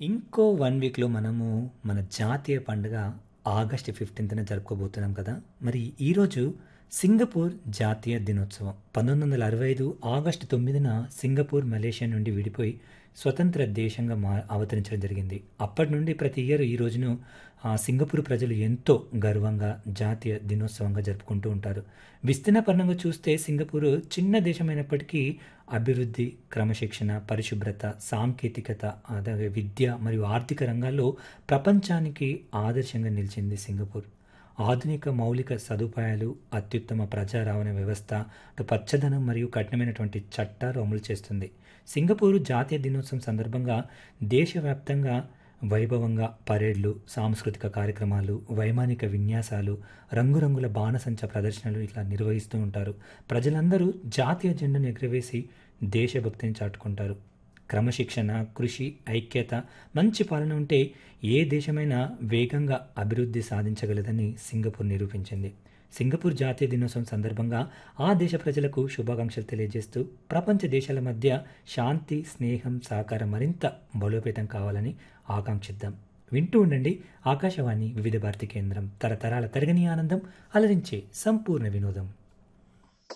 ఇంకో వన్ వీక్లో మనము మన జాతీయ పండుగ ఆగస్ట్ ఫిఫ్టీన్త్న జరుపుకోబోతున్నాం కదా మరి ఈరోజు సింగపూర్ జాతీయ దినోత్సవం పంతొమ్మిది వందల అరవై ఐదు ఆగస్టు తొమ్మిదిన సింగపూర్ మలేషియా నుండి విడిపోయి స్వతంత్ర దేశంగా మా అవతరించడం జరిగింది అప్పటి నుండి ప్రతి ఇయర్ ఈ రోజును ఆ, సింగపూర్ ప్రజలు ఎంతో గర్వంగా జాతీయ దినోత్సవంగా జరుపుకుంటూ ఉంటారు విస్తీర్ణపరంగా చూస్తే సింగపూర్ చిన్న దేశమైనప్పటికీ అభివృద్ధి క్రమశిక్షణ పరిశుభ్రత సాంకేతికత అలాగే విద్య మరియు ఆర్థిక రంగాల్లో ప్రపంచానికి ఆదర్శంగా నిలిచింది సింగపూర్ ఆధునిక మౌలిక సదుపాయాలు అత్యుత్తమ ప్రజా రవాణా వ్యవస్థ అటు పచ్చదనం మరియు కఠినమైనటువంటి చట్టాలు అమలు చేస్తుంది సింగపూరు జాతీయ దినోత్సవం సందర్భంగా దేశవ్యాప్తంగా వైభవంగా పరేడ్లు సాంస్కృతిక కార్యక్రమాలు వైమానిక విన్యాసాలు రంగురంగుల బాణసంచ ప్రదర్శనలు ఇట్లా నిర్వహిస్తూ ఉంటారు ప్రజలందరూ జాతీయ జెండాను ఎగురవేసి దేశభక్తిని చాటుకుంటారు క్రమశిక్షణ కృషి ఐక్యత మంచి పాలన ఉంటే ఏ దేశమైనా వేగంగా అభివృద్ధి సాధించగలదని సింగపూర్ నిరూపించింది సింగపూర్ జాతీయ దినోత్సవం సందర్భంగా ఆ దేశ ప్రజలకు శుభాకాంక్షలు తెలియజేస్తూ ప్రపంచ దేశాల మధ్య శాంతి స్నేహం సహకారం మరింత బలోపేతం కావాలని ఆకాంక్షిద్దాం వింటూ ఉండండి ఆకాశవాణి వివిధ భారతి కేంద్రం తరతరాల తరగని ఆనందం అలరించే సంపూర్ణ వినోదం